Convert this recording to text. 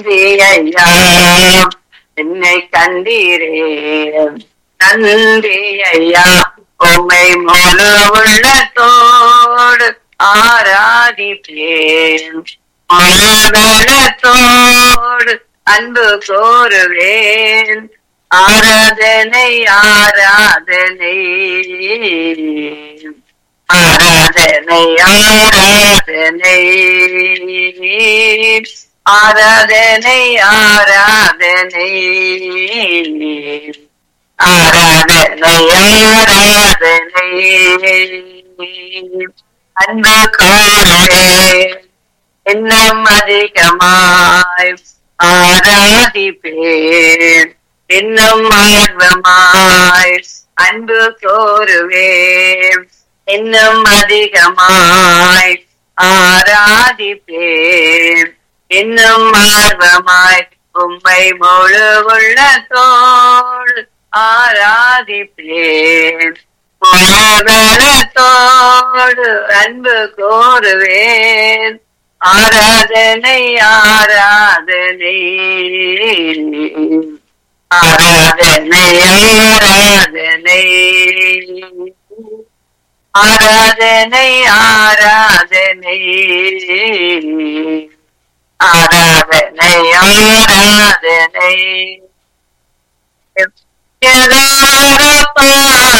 ஐயா என்னை கண்டீரே நன்றி ஐயா உம்மை முழு உள்ளத்தோடு ஆராதிப்பேன் முழு உள்ளத்தோடு அன்பு கோருவேன் ஆராதனை ஆராதனை ஆராதனை ஆராதனை ஆராதனை ஆராதனை ஆராதனை ஆராதனை அன்பு கோரே இன்னும் அதிகமாய் ஆராதிப்பேன் இன்னும் ஆர்வமாய் அன்பு கோருவேன் இன்னும் அதிகமாய் ஆராதிப்பேன் இன்னும் ஆர்வமாய் உம்மை முழு உள்ளத்தோடு ஆராதிப்பேன் முழுவலத்தோடு அன்பு கோருவேன் ஆராதனை ஆராதனை ஆராதனை ஆராதனை ஆராதனை ஆராதனை ஆராதனை ஆராதனை